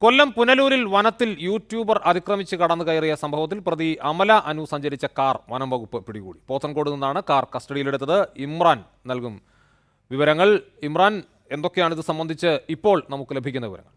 കൊല്ലം പുനലൂരിൽ വനത്തിൽ യൂട്യൂബർ അതിക്രമിച്ച് കടന്നു കയറിയ സംഭവത്തിൽ പ്രതി അമല അനു സഞ്ചരിച്ച കാർ വനം വകുപ്പ് പിടികൂടി പോത്തൻകോട് നിന്നാണ് കാർ കസ്റ്റഡിയിലെടുത്തത് ഇമ്രാൻ നൽകും വിവരങ്ങൾ ഇമ്രാൻ എന്തൊക്കെയാണ് ഇത് സംബന്ധിച്ച് ഇപ്പോൾ നമുക്ക് ലഭിക്കുന്ന വിവരങ്ങൾ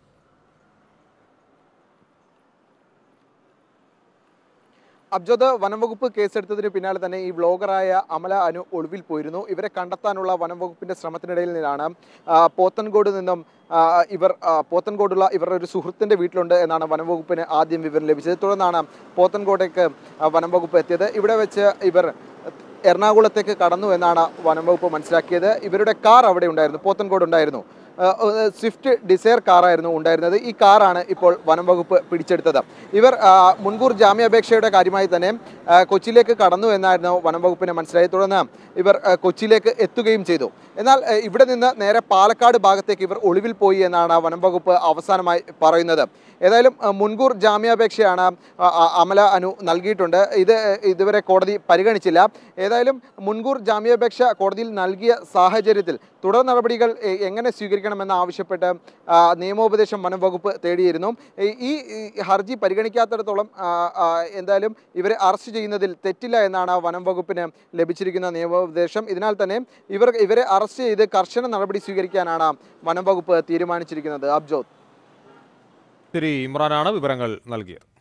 അബ്ജോദ് വനംവകുപ്പ് കേസെടുത്തതിന് പിന്നാലെ തന്നെ ഈ വ്ലോഗറായ അമല അനു ഒളിവിൽ പോയിരുന്നു ഇവരെ കണ്ടെത്താനുള്ള വനംവകുപ്പിന്റെ ശ്രമത്തിനിടയിൽ നിന്നാണ് ആ, പോത്തൻകോട് നിന്നും ആ, ഇവർ ആ, പോത്തൻകോടുള്ള ഇവരുടെ ഒരു സുഹൃത്തിന്റെ വീട്ടിലുണ്ട് എന്നാണ് വനംവകുപ്പിന് ആദ്യം വിവരം ലഭിച്ചത് തുടർന്നാണ് പോത്തൻകോട്ടേക്ക് ആ, വനംവകുപ്പ് എത്തിയത് ഇവിടെ വെച്ച് ഇവർ എറണാകുളത്തേക്ക് കടന്നു എന്നാണ് വനംവകുപ്പ് മനസ്സിലാക്കിയത് ഇവരുടെ കാർ അവിടെ ഉണ്ടായിരുന്നു പോത്തൻകോട് ഉണ്ടായിരുന്നു ആ, ഏഹ്, സ്വിഫ്റ്റ് ഡിസയർ കാറായിരുന്നു ഉണ്ടായിരുന്നത് ഈ കാറാണ് ഇപ്പോൾ വനം വകുപ്പ് പിടിച്ചെടുത്തത് ഇവർ ആ, മുൻകൂർ ജാമ്യാപേക്ഷയുടെ കാര്യമായി തന്നെ ആ, കൊച്ചിയിലേക്ക് കടന്നു എന്നായിരുന്നു വനം വകുപ്പിനെ മനസ്സിലായി തുടർന്ന് ഇവർ ആ, കൊച്ചിയിലേക്ക് എത്തുകയും ചെയ്തു എന്നാൽ ആ, ഇവിടെ നിന്ന് നേരെ പാലക്കാട് ഭാഗത്തേക്ക് ഇവർ ഒളിവിൽ പോയി എന്നാണ് വനം വകുപ്പ് അവസാനമായി പറയുന്നത് ഏതായാലും ആ, മുൻകൂർ ജാമ്യാപേക്ഷയാണ് ആ, ആ, അമല അനു നൽകിയിട്ടുണ്ട് ഇത് ഇതുവരെ കോടതി പരിഗണിച്ചില്ല ഏതായാലും മുൻകൂർ ജാമ്യാപേക്ഷ കോടതിയിൽ നൽകിയ സാഹചര്യത്തിൽ തുടർ നടപടികൾ എ- എങ്ങനെ സ്വീകരിക്കണമെന്ന് ആവശ്യപ്പെട്ട് ആ, നിയമോപദേശം വനം വകുപ്പ് തേടിയിരുന്നു ഈ- ഈ ഈ ഹർജി പരിഗണിക്കാത്തിടത്തോളം ആ, ആ, എന്തായാലും ഇവരെ അറസ്റ്റ് ചെയ്യുന്നതിൽ തെറ്റില്ല എന്നാണ് വനം വകുപ്പിന് ലഭിച്ചിരിക്കുന്ന നിയമോപദേശം ഇതിനാൽ തന്നെ ഇവർ ഇവരെ അറസ്റ്റ് ചെയ്ത് കർശന നടപടി സ്വീകരിക്കാനാണ് വനം വകുപ്പ് തീരുമാനിച്ചിരിക്കുന്നത് അബ്ജോത് ശരി ഇമ്രാനാണ് വിവരങ്ങൾ നൽകിയത്